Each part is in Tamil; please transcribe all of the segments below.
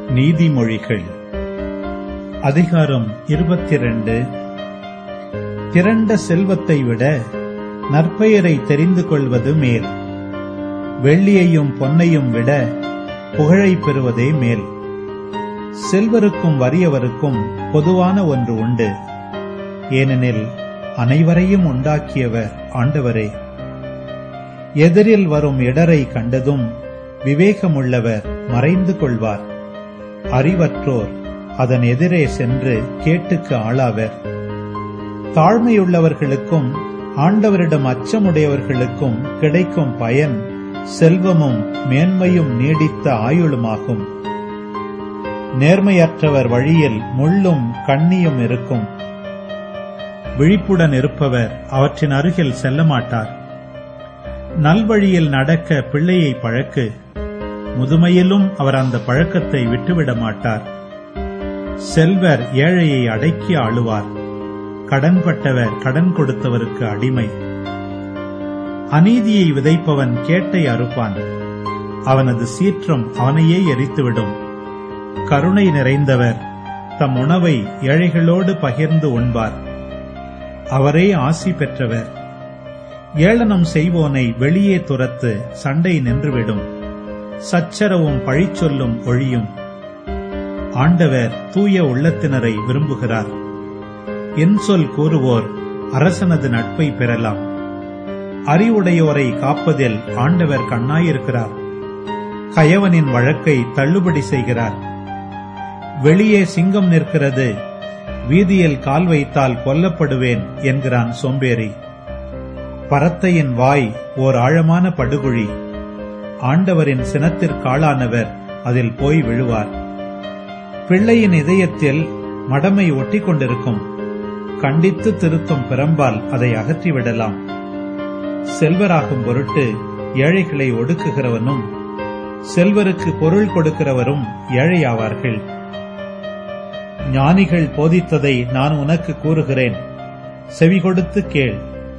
நீதிமொழிகள் அதிகாரம் இருபத்திரண்டு திரண்ட செல்வத்தை விட நற்பெயரை தெரிந்து கொள்வது மேல் வெள்ளியையும் பொன்னையும் விட புகழை பெறுவதே மேல் செல்வருக்கும் வறியவருக்கும் பொதுவான ஒன்று உண்டு ஏனெனில் அனைவரையும் உண்டாக்கியவர் ஆண்டவரே எதிரில் வரும் இடரை கண்டதும் விவேகமுள்ளவர் மறைந்து கொள்வார் அறிவற்றோர் அதன் எதிரே சென்று கேட்டுக்கு ஆளாவர் தாழ்மையுள்ளவர்களுக்கும் ஆண்டவரிடம் அச்சமுடையவர்களுக்கும் கிடைக்கும் பயன் செல்வமும் மேன்மையும் நீடித்த ஆயுளுமாகும் நேர்மையற்றவர் வழியில் முள்ளும் கண்ணியும் இருக்கும் விழிப்புடன் இருப்பவர் அவற்றின் அருகில் செல்ல மாட்டார் நல்வழியில் நடக்க பிள்ளையை பழக்கு முதுமையிலும் அவர் அந்த பழக்கத்தை விட்டுவிட மாட்டார் செல்வர் ஏழையை அடக்கி ஆளுவார் கடன்பட்டவர் கடன் கொடுத்தவருக்கு அடிமை அநீதியை விதைப்பவன் கேட்டை அறுப்பான் அவனது சீற்றம் அவனையே எரித்துவிடும் கருணை நிறைந்தவர் தம் உணவை ஏழைகளோடு பகிர்ந்து உண்பார் அவரே ஆசி பெற்றவர் ஏளனம் செய்வோனை வெளியே துரத்து சண்டை நின்றுவிடும் சச்சரவும் பழிச்சொல்லும் ஒழியும் ஆண்டவர் தூய உள்ளத்தினரை விரும்புகிறார் சொல் கூறுவோர் அரசனது நட்பை பெறலாம் அறிவுடையோரை காப்பதில் ஆண்டவர் கண்ணாயிருக்கிறார் கயவனின் வழக்கை தள்ளுபடி செய்கிறார் வெளியே சிங்கம் நிற்கிறது வீதியில் கால் வைத்தால் கொல்லப்படுவேன் என்கிறான் சோம்பேறி பரத்தையின் வாய் ஓர் ஆழமான படுகுழி ஆண்டவரின் சினத்திற்காளானவர் அதில் போய் விழுவார் பிள்ளையின் இதயத்தில் மடமை ஒட்டி கொண்டிருக்கும் கண்டித்து திருத்தும் பிறம்பால் அதை அகற்றிவிடலாம் செல்வராகும் பொருட்டு ஏழைகளை ஒடுக்குகிறவனும் செல்வருக்கு பொருள் கொடுக்கிறவரும் ஏழையாவார்கள் ஞானிகள் போதித்ததை நான் உனக்கு கூறுகிறேன் செவி கொடுத்து கேள்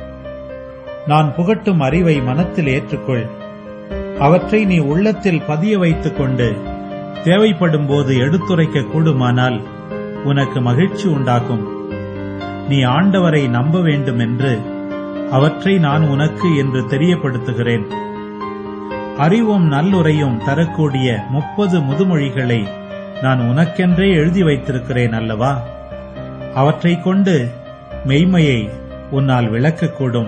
நான் புகட்டும் அறிவை மனத்தில் ஏற்றுக்கொள் அவற்றை நீ உள்ளத்தில் பதிய வைத்துக் கொண்டு தேவைப்படும் போது எடுத்துரைக்க கூடுமானால் உனக்கு மகிழ்ச்சி உண்டாகும் நீ ஆண்டவரை நம்ப வேண்டும் என்று அவற்றை நான் உனக்கு என்று தெரியப்படுத்துகிறேன் அறிவும் நல்லுரையும் தரக்கூடிய முப்பது முதுமொழிகளை நான் உனக்கென்றே எழுதி வைத்திருக்கிறேன் அல்லவா அவற்றைக் கொண்டு மெய்மையை உன்னால் விளக்கக்கூடும்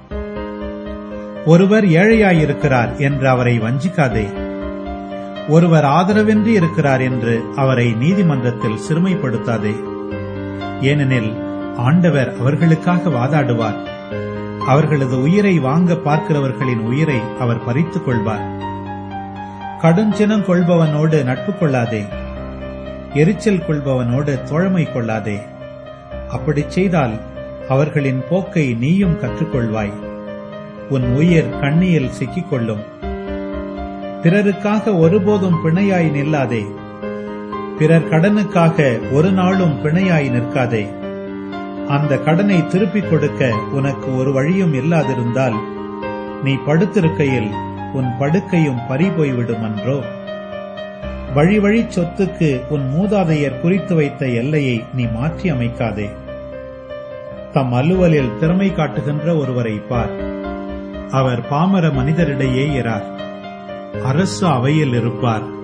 ஒருவர் ஏழையாயிருக்கிறார் என்று அவரை வஞ்சிக்காதே ஒருவர் ஆதரவின்றி இருக்கிறார் என்று அவரை நீதிமன்றத்தில் சிறுமைப்படுத்தாதே ஏனெனில் ஆண்டவர் அவர்களுக்காக வாதாடுவார் அவர்களது உயிரை வாங்க பார்க்கிறவர்களின் உயிரை அவர் பறித்துக் கொள்வார் கடுஞ்சினம் கொள்பவனோடு நட்பு கொள்ளாதே எரிச்சல் கொள்பவனோடு தோழமை கொள்ளாதே அப்படிச் செய்தால் அவர்களின் போக்கை நீயும் கற்றுக்கொள்வாய் உன் உயிர் கண்ணியில் சிக்கிக்கொள்ளும் பிறருக்காக ஒருபோதும் பிணையாய் நில்லாதே பிறர் கடனுக்காக ஒரு நாளும் பிணையாய் நிற்காதே அந்த கடனை திருப்பிக் கொடுக்க உனக்கு ஒரு வழியும் இல்லாதிருந்தால் நீ படுத்திருக்கையில் உன் படுக்கையும் பறி போய்விடும் அன்றோ வழி வழி சொத்துக்கு உன் மூதாதையர் குறித்து வைத்த எல்லையை நீ மாற்றி அமைக்காதே தம் அலுவலில் திறமை காட்டுகின்ற ஒருவரை பார் அவர் பாமர மனிதரிடையே இரார் அரசு அவையில் இருப்பார்